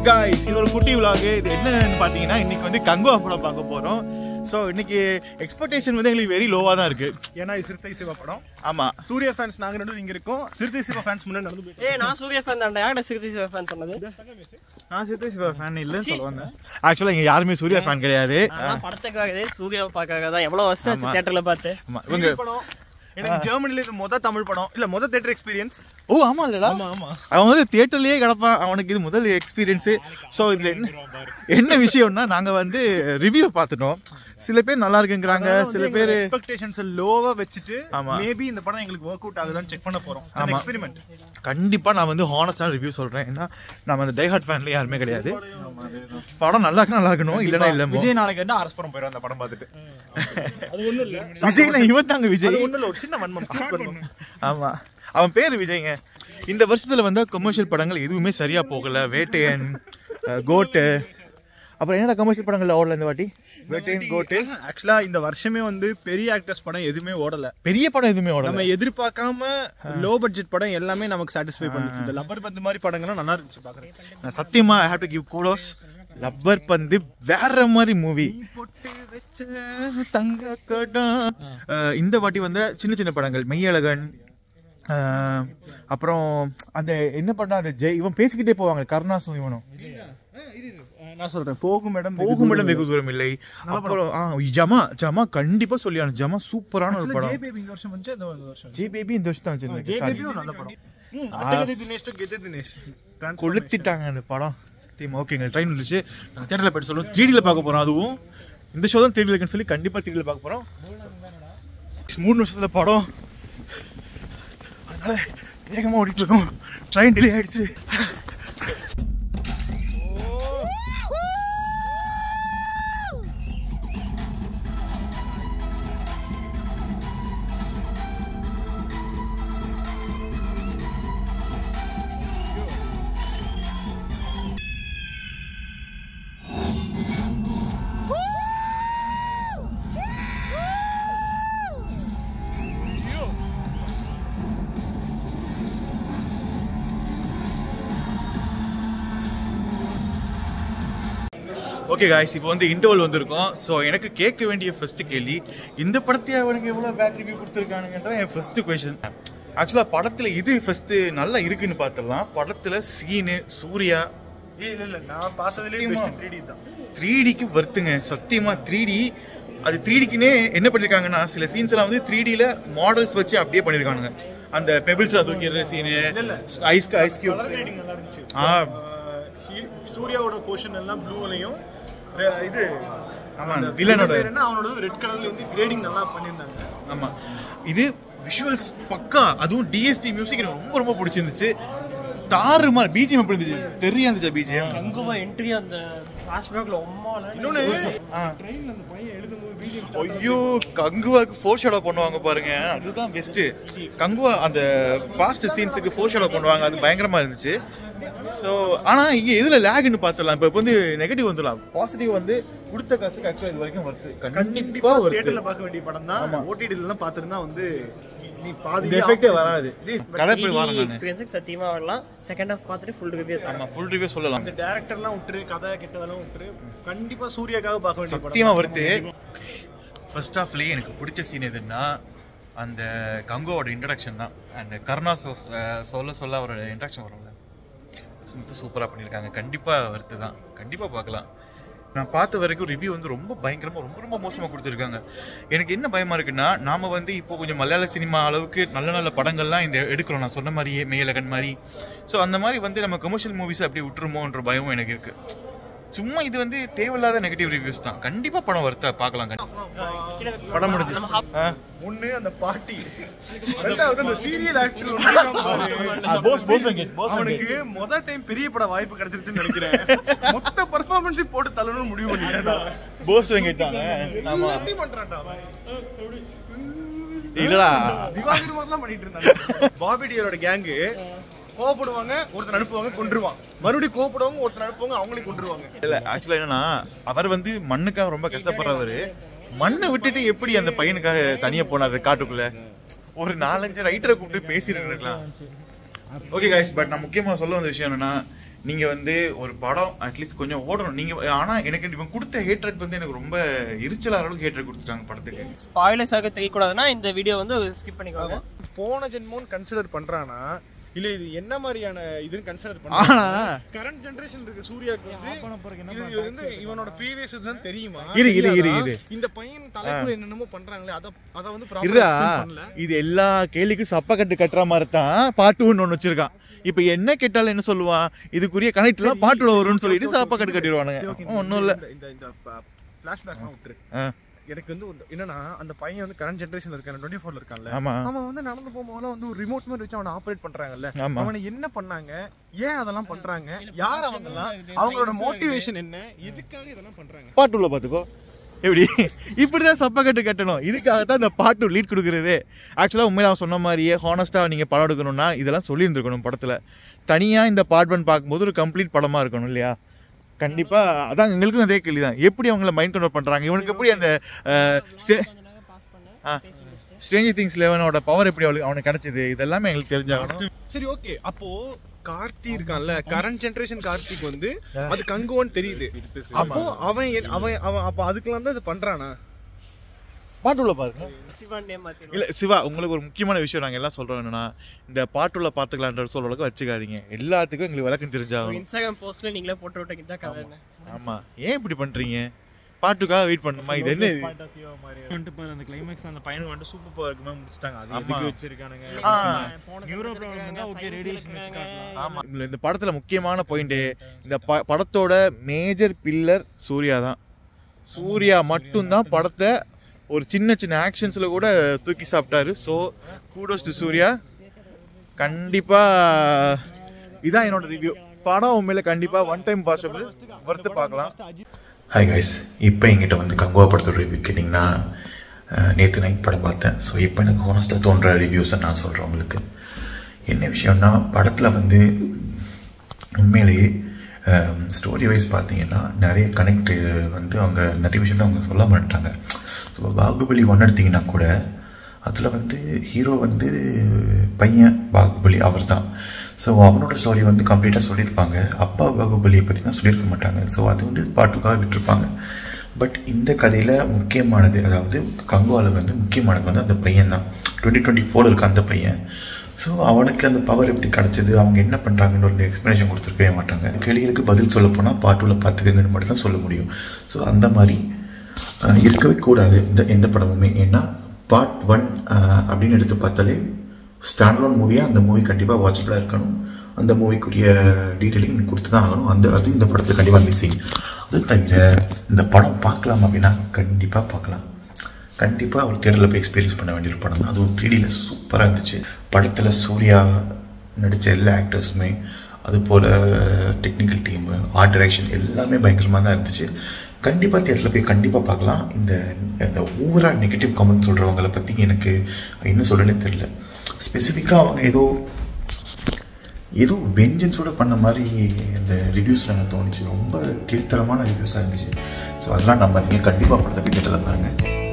Guys இது ஒரு குட்டி விலாகு இது என்னன்னு பார்த்தீங்கன்னா இன்னைக்கு வந்து கங்குவா படம் பார்க்க போகிறோம் ஸோ இன்னைக்கு எக்ஸ்பெக்டேஷன் வந்து எங்களுக்கு வெரி லோவாக தான் இருக்கு ஏன்னா இது சிறுத்தை சிவா படம் ஆமாம் சூர்யா ஃபேன்ஸ் நாங்க ரெண்டும் இங்க இருக்கோம் சிறுத்தை சிவா ஃபேன்ஸ் முன்னாடி நடந்து போயிட்டு ஏய் நான் சூர்யா ஃபேன் தான் யார்கிட்ட சிறுத்தை சிவா ஃபேன் சொன்னது நான் சித்த சிவா ஃபேன் இல்லைன்னு சொல்ல வந்தேன் ஆக்சுவலாக இங்கே யாருமே சூர்யா ஃபேன் கிடையாது நான் படத்துக்காகவே சூர்யாவை பார்க்கறதுக்காக தான் எவ்வளவு வருஷம் ஆச்சு தியேட்டர்ல பார்த்து ஆமாம் இவங்க படம் எனக்கு ஜெர்மனில இது மொத தமிழ் படம் இல்ல மொத தேட்டர் எக்ஸ்பீரியன்ஸ் ஓ ஆமா இல்லடா ஆமா ஆமா அவன் வந்து தியேட்டர்லயே கிடப்பான் அவனுக்கு இது முதல் எக்ஸ்பீரியன்ஸு ஸோ இதுல என்ன என்ன விஷயம்னா நாங்க வந்து ரிவ்யூ பார்த்துட்டோம் சில பேர் நல்லா இருக்குங்கிறாங்க சில பேர் எக்ஸ்பெக்டேஷன்ஸ் லோவா வச்சுட்டு ஆமா. மேபி இந்த படம் எங்களுக்கு ஒர்க் அவுட் ஆகுதான்னு செக் பண்ண போறோம் ஆமா. எக்ஸ்பெரிமெண்ட் கண்டிப்பா நான் வந்து ஹானஸ்டான ரிவ்யூ சொல்றேன் ஏன்னா நம்ம அந்த டைஹார்ட் ஃபேன்ல யாருமே கிடையாது படம் நல்லா இருக்கு நல்லா இருக்கணும் இல்லைன்னா இல்ல விஜய் நாளைக்கு வந்து அரஸ்புரம் போயிடும் அந்த படம் பார்த்துட்டு அது ஒண்ணும் இல்ல விஜய் இவன் தாங்க விஜய் அது ஒண்ணும் இல்ல ஒரு சின்ன வன்மம் வன்மம். ஆமா அவன் பேர் விஜய்ங்க இந்த வருஷத்துல வந்து கமர்ஷியல் படங்கள் எதுவுமே சரியா போகல வேட்டையன் அஹ், கோட்டு அப்புறம் என்னடா கமர்ஷியல் படங்கள் ஓடல இந்த வாட்டி வேட்டையன் கோட்டு ஆக்சுவலா இந்த வருஷமே வந்து பெரிய ஆக்டர்ஸ் படம் எதுவுமே ஓடல பெரிய படம் எதுவுமே ஓடல நம்ம எதிர்பார்க்காம லோ பட்ஜெட் படம் எல்லாமே நமக்கு சாட்டிஸ்ஃபை பண்ணுச்சு இந்த லப்பர் பந்து மாதிரி படங்கள்லாம் நல்லா இருந்துச்சு பாக்குறேன் நான் சத்தியமா I have to give kudos Lubber Pandhu வேற மாதிரி மூவி தங்க கடம் அஹ், இந்த வாட்டி வந்த சின்ன சின்ன படங்கள் மெய்யழகன் அஹ், அப்புறம் அந்த என்ன பண்ணா அந்த ஜெய் இவன் பேசிக்கிட்டே போவாங்க கருணாசும் இவனும் நான் சொல்றேன் போகும் மேடம் போகும் இடம் வெகு தூரம் இல்லை அப்புறம் ஆ, ஜமா ஜமா கண்டிப்பா சொல்லியானு ஜமா சூப்பரான ஒரு படம் பேபி இந்த வருஷம் வந்து இந்த வருஷம் ஜே பேபி இந்த வருஷம் தான் ஜே வச்சிருந்தேன் பேபியும் நல்ல படம் அட்டகதி தினேஷ் டு கெஜே தினேஷ் கொளுத்திட்டாங்க அந்த படம் சத்தியமா ஓகேங்க ட்ரெயின் வந்துச்சு நான் தேட்டரில் போயிட்டு சொல்லுவோம் த்ரீடியில் பார்க்க போகிறோம் அதுவும் இந்த ஷோ தான் த்ரீடியில் இருக்குன்னு சொல்லி கண்டிப்பாக த்ரீடியில் பார்க்க போகிறோம் மூணு வருஷத்தில் படம் அதனால வேகமாக ஓடிட்டு இருக்கோம் ட்ரெயின் டிலே ஆயிடுச்சு ஓகே காய்ஸ் இப்போ வந்து இன்டர்வல் வந்திருக்கோம் ஸோ எனக்கு கேட்க வேண்டிய ஃபர்ஸ்ட் கேள்வி இந்த படத்தையே அவனுக்கு எவ்வளோ பேட் ரிவ்யூ கொடுத்துருக்கானுங்கன்ற என் ஃபர்ஸ்ட் கொஷின் ஆக்சுவலாக படத்தில் இது ஃபர்ஸ்ட் நல்லா இருக்குன்னு பார்த்துடலாம் படத்தில் சீனு சூர்யா இல்ல இல்ல நான் பார்த்ததுலயே சத்தியமா. பெஸ்ட் 3D தான் த்ரீ டிக்கு வருத்துங்க சத்தியமா த்ரீ டி அது த்ரீ டிக்குன்னே என்ன பண்ணிருக்காங்கன்னா சில சீன்ஸ் எல்லாம் வந்து த்ரீ டில மாடல்ஸ் வச்சு அப்படியே பண்ணிருக்கானுங்க அந்த பெபிள்ஸ் தூக்கிடுற scene ice ice cube colour grading நல்லா இருந்துச்சு ஆ ஆஹ் ஹீ- சூர்யாவோட போர்ஷன் எல்லாம் ப்ளூலையும் இது ஆமா அந்த வில்லனோட பேர் என்ன அவனோட ரெட் கலர்ல வந்து கிரேடிங் நல்லா பண்ணிருந்தாங்க ஆமா இது விஷுவல்ஸ் பக்கா அதுவும் டிஎஸ்பி மியூசிக் எனக்கு ரொம்ப ரொம்ப பிடிச்சிருந்துச்சு தாறு மாதிரி பிஜிஎம் எப்படி இருந்துச்சு தெரியா இருந்துச்சா பிஜிஎம் கங்குவா என்ட்ரி அந்த ஃபிளாஷ்பேக்ல உம்மால இன்னொன்னு ஆ ட்ரெயின்ல அந்த பையன் எழுதும்போது பிஜிஎம் ஐயோ கங்குவாக்கு ஃபோர் ஷேடோ பண்ணுவாங்க பாருங்க அதுதான் பெஸ்ட் கங்குவா அந்த பாஸ்ட் சீன்ஸுக்கு ஃபோர் ஷேடோ பண்ணுவாங்க அது பயங்கரமா இருந்துச்சு ஸோ ஆனா இங்க எதுல லேக்னு பார்த்துடலாம் இப்போ வந்து நெகட்டிவ் வந்துடலாம் பாசிட்டிவ் வந்து கொடுத்த காசுக்கு ஆக்சுவலா இது வரைக்கும் வருது கண்டிப்பா வருது தியேட்டர்ல பார்க்க வேண்டிய படம் தான் ஓடிடில எல்லாம் பார்த்திருந்தா வந்து நீ பாதி இந்த எஃபெக்டே வராது கடை போய் வரேன் நான் எக்ஸ்பீரியன்ஸுக்கு சத்தியமா வரலாம் செகண்ட் ஹாஃப் பார்த்துட்டு ஃபுல் ரிவ்யூ தரேன் ஆமா ஃபுல் ரிவ்யூ சொல்லலாம் இந்த டேரக்டர்லாம் விட்டுரு கதை கெட்டதெல்லாம் விட்டுரு கண்டிப்பா சூர்யாக்காக பார்க்க வேண்டிய படம் சத்தியமா வருது ஃபர்ஸ்ட் ஹாஃப்லயே எனக்கு பிடிச்ச சீன் எதுன்னா அந்த கங்கோவோட இன்ட்ரடக்ஷன் தான் அந்த கருணா சோ சொல்ல சொல்ல அவரோட இன்ட்ரடக்ஷன் வரும்ல சுத்தம் சூப்பராக பண்ணியிருக்காங்க கண்டிப்பாக வருது தான் கண்டிப்பாக பார்க்கலாம் நான் பார்த்த வரைக்கும் ரிவ்யூ வந்து ரொம்ப பயங்கரமாக ரொம்ப ரொம்ப மோசமாக கொடுத்துருக்காங்க எனக்கு என்ன பயமாக இருக்குன்னா நாம் வந்து இப்போ கொஞ்சம் மலையாள சினிமா அளவுக்கு நல்ல நல்ல படங்கள்லாம் இந்த எடுக்கிறோம் நான் சொன்ன மாதிரியே மேலகன் மாதிரி ஸோ அந்த மாதிரி வந்து நம்ம கமர்ஷியல் மூவிஸ் அப்படி விட்டுருமோன்ற பயமும் எனக்கு இருக்குது சும்மா இது வந்து தேவையில்லாத நெகட்டிவ் ரிவ்யூஸ் தான் கண்டிப்பாக படம் வருத்தா பார்க்கலாம் கண்டிப்பா. படம் முடிஞ்சிச்சு ஆ ஒண்ணு அந்த பாட்டி ரெண்டாவது அந்த சீரியல் ஆக்டர் போஸ் போஸ் வெங்கட் போஸ் அவனுக்கு முத டைம் பெரிய பட வாய்ப்பு கிடைச்சிருச்சுன்னு நினைக்கிறேன் மொத்த பர்ஃபார்மன்ஸ் போட்டு தள்ளணும்னு முடிவு பண்ணிட்டேன் போஸ் வெங்கட் தானே ஆமா பண்றான்டா அவன். இல்லடா திவாகர் மாதிரிலாம் பண்ணிட்டு இருந்தாங்க பாபி டியோட கேங்கு கோவப்படுவாங்க ஒருத்தன் அனுப்புவாங்க கொன்றுவான் மறுபடியும் கோவப்படுவாங்க ஒருத்தன் அனுப்புவாங்க அவங்களையும் கொன்றுவாங்க இல்ல ஆக்சுவலா என்னன்னா அவர் வந்து மண்ணுக்காக ரொம்ப கஷ்டப்படுறவரு மண்ணை விட்டுட்டு எப்படி அந்த பையனுக்காக தனியா போனாரு காட்டுக்குள்ள ஒரு நாலஞ்சு ரைட்டரை கூப்பிட்டு பேசிட்டு இருக்கலாம் ஓகே கைஸ் பட் நான் முக்கியமா சொல்ல வந்த விஷயம் என்னன்னா நீங்க வந்து ஒரு படம் அட்லீஸ்ட் கொஞ்சம் ஓடணும் நீங்க ஆனா எனக்கு இவன் கொடுத்த ஹேட்ரட் வந்து எனக்கு ரொம்ப எரிச்சல் அளவுக்கு ஹேட்ரட் கொடுத்துட்டாங்க படத்துக்கு ஸ்பாயிலர்ஸ் ஆக தெரியக்கூடாதுன்னா இந்த வீடியோ வந்து ஸ்கிப் பண்ணிக்கோங்க போன ஜென்மோன்னு கன்சிடர் பண்றானா இல்ல இது என்ன மாதிரியான இதுன்னு கன்சிடர் ஆனா பண்றானா கரண்ட் ஜெனரேஷன் இருக்கு சூர்யாக்கு வந்து இது வந்து இவனோட ப்ரீவியஸ் தான் தெரியுமா இரு, இரு, இரு, தெரியாதா? இரு. இந்த பையன் தலைக்குள்ள என்னென்னமோ பண்றாங்களே அத அத வந்து இருடா ப்ராப்பரா பண்ணல இது எல்லா கேள்விக்கும் சப்ப கட்டு கட்டுற மாதிரி தான் பாட்டு ஒன்று ஒன்று வச்சிருக்கான் இப்போ என்ன கேட்டாலும் என்ன சொல்லுவான் இதுக்குரிய கனெக்ட்லாம் பாட்டுல வரும்னு சொல்லிட்டு சப்ப கட்டு கட்டிடுவானுங்க ஒன்றும் இல்லை இந்த இந்த ஃபிளாஷ்பேக்லாம் விட்டுரு ஆ. எனக்கு வந்து ஒரு- என்னன்னா அந்த பையன் வந்து கரண்ட் ஜெனரேஷன்ல இருக்கான் டுவெண்ட்டி ஃபோர்ல இருக்கான்ல ஆமா அவன் வந்து நடந்து போகும்போதெல்லாம் வந்து ஒரு ரிமோட் மாதிரி வச்சு அவனை ஆப்ரேட் பண்றாங்கல்ல ஆமா அவனை என்ன பண்ணாங்க ஏன் அதெல்லாம் பண்றாங்க யார் அவங்கலாம் அவங்களோட மோட்டிவேஷன் என்ன எதுக்காக இதெல்லாம் பண்றாங்க பாட்டுள்ள பார்த்துக்கோ எப்படி இப்படிதான் சப்ப கட்டு கட்டணும் இதுக்காக தான் இந்த பாட்டு லீட் கொடுக்குறது ஆக்சுவலாக உண்மையில அவன் சொன்ன மாதிரியே ஹானஸ்ட்டாக நீங்கள் படம் எடுக்கணும்னா இதெல்லாம் சொல்லியிருந்துருக்கணும் படத்தில் தனியாக இந்த பார்ட் ஒன் பார்க்கும்போது ஒரு கம்ப்ளீட் படமாக இருக்கணும் இல்லையா கண்டிப்பாக அதான் எங்களுக்கும் அதே கேள்வி தான் எப்படி அவங்கள மைண்ட் கண்ட்ரோல் பண்ணுறாங்க இவனுக்கு எப்படி அந்த ஸ்டே ஆ ஸ்ட்ரேஞ்சர் திங்ஸ் லெவனோட பவர் எப்படி அவளுக்கு அவனுக்கு கிடைச்சது இதெல்லாமே எங்களுக்கு தெரிஞ்சாகணும் சரி ஓகே அப்போ கார்த்தி இருக்கான்ல கரண்ட் ஜெனரேஷன் கார்த்திக் வந்து அது கங்குவான்னு தெரியுது அப்போ அவன் என்- அவன் அவன் அப்ப அதுக்கெல்லாம் தான் இது பண்றானா பாட்டுள்ள பாருங்க சிவான் நேம் மாத்திரும் இல்லை சிவா உங்களுக்கு ஒரு முக்கியமான விஷயம் நாங்கள் எல்லாம் சொல்கிறோம் என்னன்னா இந்த பாட்டுள்ள பார்த்துக்கலான்ற சொல்ற அளவுக்கு வச்சுக்காதீங்க எல்லாத்துக்கும் எங்களுக்கு விளக்கம் தெரிஞ்சாகணும் இன்ஸ்டாகிராம் போஸ்ட்ல நீங்களே போட்டு விட்டீங்க தான் கதை என்ன ஆமாம் ஏன் இப்படி பண்ணுறீங்க பாட்டுக்காக வெயிட் பண்ணுமா இது என்ன இது? வந்துட்டு பாரு அந்த கிளைமேக்ஸ் அந்த பையனுக்கு வந்துட்டு சூப்பர் பவர் இருக்குமே முடிச்சிட்டாங்க அது ஆமா. எதுக்கு வச்சிருக்கானுங்க ஆ. நியூரோ ப்ராப்ளம் இருந்தா ஓகே ரேடியேஷன் வச்சு காட்டலாம் ஆமா இதுல இந்த படத்துல முக்கியமான பாயிண்ட் இந்த ப- படத்தோட மேஜர் பில்லர் சூர்யா தான் சூர்யா மட்டும்தான் படத்தை ஒரு சின்ன சின்ன ஆக்ஷன்ஸ்ல கூட தூக்கி சாப்பிட்டாரு ஸோ கூடோஸ் டு சூர்யா கண்டிப்பா இதான் என்னோட ரிவ்யூ படம் உண்மையில கண்டிப்பா ஒன் டைம் பாசிபிள் வறுத்து பார்க்கலாம் ஹாய் கைஸ் இப்போ எங்கிட்ட வந்து கங்குவா படத்தோட ரிவ்யூ கேட்டிங்கன்னா நேற்று நைட் படம் பார்த்தேன் ஸோ இப்போ எனக்கு ஹோனஸ்ட்டாக தோன்ற ரிவ்யூஸை நான் சொல்கிறேன் உங்களுக்கு என்ன விஷயம்னா படத்தில் வந்து உண்மையிலேயே ஸ்டோரி வைஸ் பார்த்தீங்கன்னா நிறைய கனெக்ட் வந்து அவங்க நிறைய விஷயத்த அவங்க சொல்ல மாட்டாங்க ஸோ பாகுபலி ஒன்று எடுத்தீங்கன்னா கூட அதில் வந்து ஹீரோ வந்து பையன் பாகுபலி அவர் தான் ஸோ அவனோட ஸ்டோரி வந்து கம்ப்ளீட்டாக சொல்லியிருப்பாங்க அப்பா பாகுபலியை பற்றி தான் சொல்லியிருக்க மாட்டாங்க ஸோ அது வந்து பாட்டுக்காக விட்டுருப்பாங்க பட் இந்த கதையில் முக்கியமானது அதாவது கங்குவாவில் வந்து முக்கியமானது வந்து அந்த பையன் தான் டுவெண்ட்டி டுவெண்ட்டி ஃபோர் இருக்க அந்த பையன் ஸோ அவனுக்கு அந்த பவர் எப்படி கிடச்சிது அவங்க என்ன பண்ணுறாங்கன்னு ஒரு எக்ஸ்ப்ளனேஷன் கொடுத்துருக்கவே மாட்டாங்க கேள்விகளுக்கு பதில் சொல்ல போனால் பாட்டுள்ள பார்த்துக்கங்கன்னு மட்டும் தான் சொல்ல முடியும் ஸோ அந்த மாதிரி அஹ், இருக்கவே கூடாது இந்த எந்த படமுமே ஏன்னா பார்ட் ஒன் அப்படின்னு எடுத்து பார்த்தாலே ஸ்டாண்டலோன் மூவியாக அந்த மூவி கண்டிப்பாக வாட்சபிளாக இருக்கணும் அந்த மூவிக்குரிய டீட்டெயிலிங் கொடுத்து தான் ஆகணும் அந்த அது இந்த படத்தில் கண்டிப்பாக மிஸ்ஸிங் அது தவிர இந்த படம் பார்க்கலாம் அப்படின்னா கண்டிப்பாக பார்க்கலாம் கண்டிப்பாக ஒரு தேட்டரில் போய் எக்ஸ்பீரியன்ஸ் பண்ண வேண்டிய ஒரு படம் தான் அதுவும் த்ரீடியில் சூப்பராக இருந்துச்சு படத்தில் சூர்யா நடித்த எல்லா ஆக்டர்ஸுமே அதுபோல் டெக்னிக்கல் டீமு ஆர்ட் டைரக்ஷன் எல்லாமே பயங்கரமாக தான் இருந்துச்சு கண்டிப்பாக தேட்டரில் போய் கண்டிப்பாக பார்க்கலாம் இந்த இந்த ஓவராக நெகட்டிவ் கமெண்ட் சொல்கிறவங்கள பற்றி எனக்கு என்ன சொல்கிறேன்னே தெரில ஸ்பெசிஃபிக்காக அவங்க ஏதோ ஏதோ வெஞ்சன்ஸோட பண்ண மாதிரி இந்த ரிவ்யூஸில் எனக்கு தோணுச்சு ரொம்ப கீழ்த்தரமான ரிவ்யூஸாக இருந்துச்சு ஸோ அதெல்லாம் நம்ம நீங்கள் கண்டிப்பாக படத்தை போய் தேட்டரில் பாருங்கள்